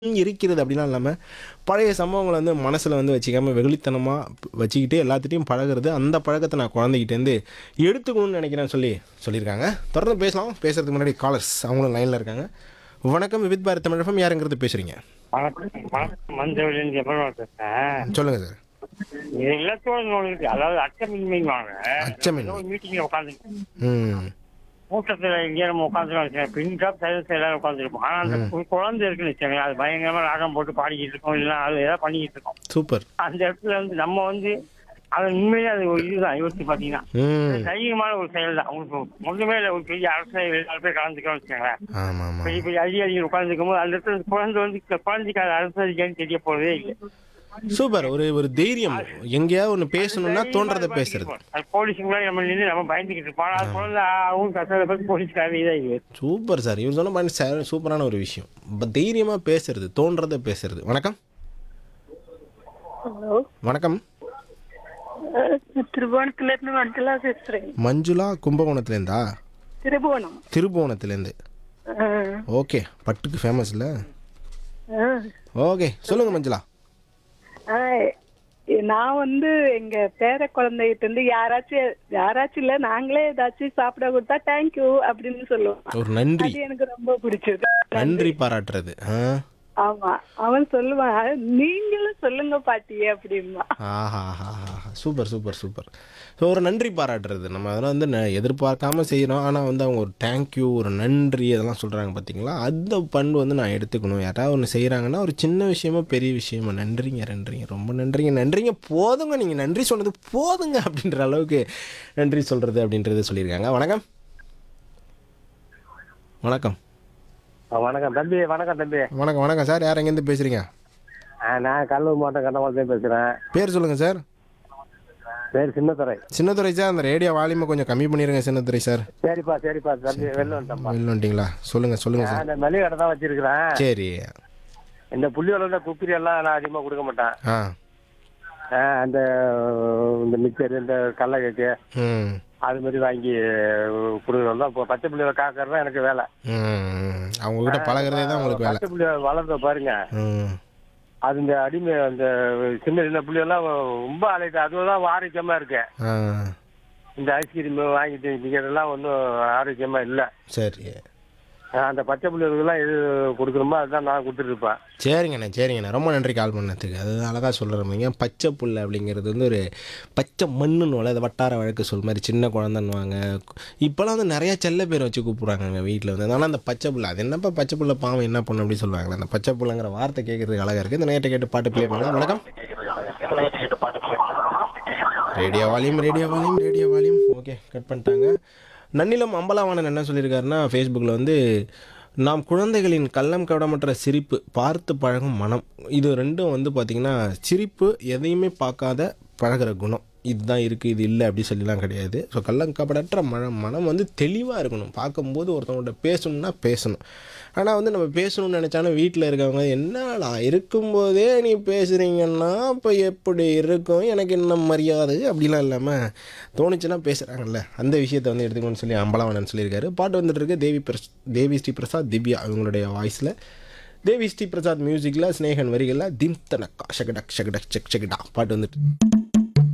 இருக்கிறது அப்படிலாம் இல்லாமல் பழைய சம்பவங்களை வந்து மனசில் வந்து வச்சுக்காம வெகுளித்தனமாக வச்சுக்கிட்டு எல்லாத்துட்டையும் பழகுறது அந்த பழக்கத்தை நான் குழந்தைகிட்டேருந்து எடுத்துக்கணும்னு நினைக்கிறேன்னு சொல்லி சொல்லியிருக்காங்க தொடர்ந்து பேசலாம் பேசுறதுக்கு முன்னாடி காலர்ஸ் அவங்களும் லைனில் இருக்காங்க வணக்கம் வித் பாரத் தமிழகம் யாருங்கிறது பேசுகிறீங்க வணக்கம் வணக்கம் மஞ்சள் ஜெபர்வால் பேசுறேன் சொல்லுங்கள் சார் இது இல்லத்தோடு நோய்க்கு அதாவது அச்சமின்மை வாங்க அச்சமின்மை. ஒரு மீட்டிங்ல உட்காந்து ம் கூட்டத்துல இங்கே நம்ம உட்காந்துருக்கோம் பின் டாப் சைலன்ஸ் எல்லாரும் உட்காந்துருப்போம் ஆனா அந்த கு- குழந்தை இருக்குன்னு வச்சுக்கோங்க அது பயங்கரமா ராகம் போட்டு பாடிக்கிட்டு இருக்கோம் இல்லைன்னா அது ஏதாவது பண்ணிக்கிட்டு இருக்கோம் சூப்பர் அந்த இடத்துல வந்து நம்ம வந்து அது உண்மையிலே அது ஒரு இதுதான் யோசிச்சு பாத்தீங்கன்னா ம் தைரியமான ஒரு செயல் தான் உங்களுக்கு ஒண்ணுமே இல்லை ஒரு பெரிய அரசியல் எல்லாரும் போய் கலந்துக்கிறோம் வச்சுக்கோங்களேன் ஆமாம் ஆமாம் பெரிய பெரிய அதிகாரிகள் உட்காந்துருக்கும் போது அந்த இடத்துல குழந்தை வந்து குழந்தைக்கு அது அரசியல் தெரிய போறதே இல்லை சூப்பர் ஒரு ஒரு தைரியம் எங்கேயாவது ஒன்று பேசணும்னா தோன்றதை பேசுறது அது போலீஸுக்கு முன்னாடி நம்ம நின்று நம்ம பயந்துக்கிட்டு இருப்போம் அது குழந்தை அவங்க கஷ்டத்தை பத்தி போலீஸ்காரங்க இதாக இது சூப்பர் சார் இவர் சொன்ன பாயிண்ட் சார் சூப்பரான ஒரு விஷயம் ப- தைரியமா பேசுறது தோன்றதை பேசுறது வணக்கம் ஹலோ வணக்கம் திருபுவனத்துல இருந்து மண்டலா பேசுறேன் மஞ்சுளா கும்பகோணத்துலேருந்தா திருபுவனம் திருபுவனத்துலேருந்து ஆ, ஓகே பட்டுக்கு ஃபேமஸ் இல்லை ஆ. ஓகே சொல்லுங்க மஞ்சுளா ஆ, நான் வந்து எங்க பேர குழந்தைகிட்ட இருந்து யாராச்சும் யாராச்சும் இல்ல நாங்களே ஏதாச்சும் சாப்பிட கொடுத்தா தேங்க்யூ அப்படின்னு சொல்லுவோம் ஒரு நன்றி அது எனக்கு ரொம்ப பிடிச்சது நன்றி பாராட்டுறது ஆ ஆமா அவன் சொல்லுவான் நீங்களும் சொல்லுங்க பாட்டி அப்படின்னா ஆஹா சூப்பர் சூப்பர் சூப்பர் ஸோ ஒரு நன்றி பாராட்டுறது நம்ம அதெல்லாம் வந்து ந- எதிர்பார்க்காம செய்கிறோம் ஆனால் வந்து அவங்க ஒரு தேங்க்யூ ஒரு நன்றி அதெல்லாம் சொல்கிறாங்க பார்த்தீங்களா அந்த பண்பு வந்து நான் எடுத்துக்கணும் யாராவது ஒன்று செய்கிறாங்கன்னா ஒரு சின்ன விஷயமா பெரிய விஷயமா நன்றிங்க நன்றிங்க ரொம்ப நன்றிங்க நன்றிங்க போதுங்க நீங்கள் நன்றி சொன்னது போதுங்க அப்படின்ற அளவுக்கு நன்றி சொல்கிறது அப்படின்றது சொல்லியிருக்காங்க வணக்கம் வணக்கம் வணக்கம் தம்பி வணக்கம் தம்பி வணக்கம் வணக்கம் சார் யார் எங்கேருந்து பேசுகிறீங்க நான் கடலூர் மாவட்டம் கண்ணமாலத்தையும் பேசுறேன் பேர் சொல்லுங்கள் சார் பேர் சின்னத்துறை சின்னதுரை சார் அந்த ரேடியோ வால்யூமை கொஞ்சம் கம்மி பண்ணிடுங்க சின்னதுரை சார் சரிப்பா சரிப்பா தம்பி வெளில வந்துட்டேன்ப்பா வெளில வந்துட்டீங்களா சொல்லுங்க சொல்லுங்க சார் நான் இந்த மளிகை கடை தான் வச்சிருக்கிறேன் சரி இந்த புள்ளி வளர்ந்த குப்பிரி எல்லாம் நான் அதிகமாக கொடுக்க மாட்டேன் ஆ ஆ, அந்த இந்த மிக்சர் இந்த கடலை கேக்கு ம் அது மாதிரி வாங்கி கொடுக்குறோம் தான் இப்போ பச்சை புள்ளியோட காக்கிறது தான் எனக்கு வேலை ம் அவங்க கிட்ட பழகுறதே தான் உங்களுக்கு வேலை பச்சை புள்ளிய வளர்ந்த பாருங்க ம் அது இந்த அடிமை அந்த சின்ன சின்ன புள்ளியெல்லாம் ரொம்ப அழைக்கு அதுதான் ஆரோக்கியமா இருக்கு ஆ இந்த ஐஸ்கிரீம் வாங்கிட்டு திங்கிறதெல்லாம் ஒன்றும் ஆரோக்கியமா இல்லை சரி அந்த பச்சை புள்ளிகளுக்கெல்லாம் எது கொடுக்குறோமோ அதுதான் நான் கொடுத்துட்டு இருப்பேன் சரிங்கண்ணே சரிங்கண்ணே ரொம்ப நன்றி கால் பண்ணதுக்கு அது அழகாக சொல்கிறீங்க பச்சை புல் அப்படிங்கிறது வந்து ஒரு பச்சை மண்ணுன்னு அது வட்டார வழக்கு சொல் மாதிரி சின்ன குழந்தைன்னுவாங்க இப்போலாம் வந்து நிறையா செல்ல பேர் வச்சு கூப்பிட்றாங்க வீட்டில் வந்து ஆனால் அந்த பச்சை புல் அது என்னப்பா பச்சை புல்ல பாவம் என்ன பண்ணு அப்படி சொல்லுவாங்களே அந்த பச்சை புல்லுங்கிற வார்த்தை கேட்குறதுக்கு அழகாக இருக்குது இந்த நேரத்தை கேட்டு பாட்டு ப்ளே பண்ணலாம் வணக்கம் radio volume radio volume radio volume okay cut பண்ணிட்டாங்க நன்னிலம் அம்பலாவாணன் என்ன சொல்லியிருக்காருன்னா ஃபேஸ்புக்கில் வந்து நாம் குழந்தைகளின் கள்ளம் கவடமற்ற சிரிப்பு பார்த்து பழகும் மனம் இது ரெண்டும் வந்து பார்த்திங்கன்னா சிரிப்பு எதையுமே பார்க்காத பழகுற குணம் இதுதான் இருக்குது இது இல்லை அப்படி சொல்லிலாம் கிடையாது ஸோ கள்ளங்கப்படற்ற மனம் மனம் வந்து தெளிவாக இருக்கணும் பார்க்கும்போது ஒருத்தவங்கள்ட்ட பேசணும்னா பேசணும் ஆனால் வந்து நம்ம பேசணும்னு நினச்சாலும் வீட்டில் இருக்கவங்க என்னடா இருக்கும்போதே நீ பேசுகிறீங்கன்னா இப்போ எப்படி இருக்கும் எனக்கு என்ன மரியாதை அப்படிலாம் இல்லாமல் தோணுச்சுன்னா பேசுகிறாங்கல்ல அந்த விஷயத்தை வந்து எடுத்துக்கணும்னு சொல்லி அம்பலவாணன் சொல்லியிருக்காரு பாட்டு வந்துட்டு இருக்கு தேவி பிரஸ் தேவி ஸ்ரீ பிரசாத் திவ்யா இவங்களுடைய வாய்ஸில் தேவி ஸ்ரீ பிரசாத் மியூசிக்கில் ஸ்னேகன் வரிகளில் திம் தனக்கா ஷகடக் ஷகடக் செக் செகடா பாட்டு வந்துட்டு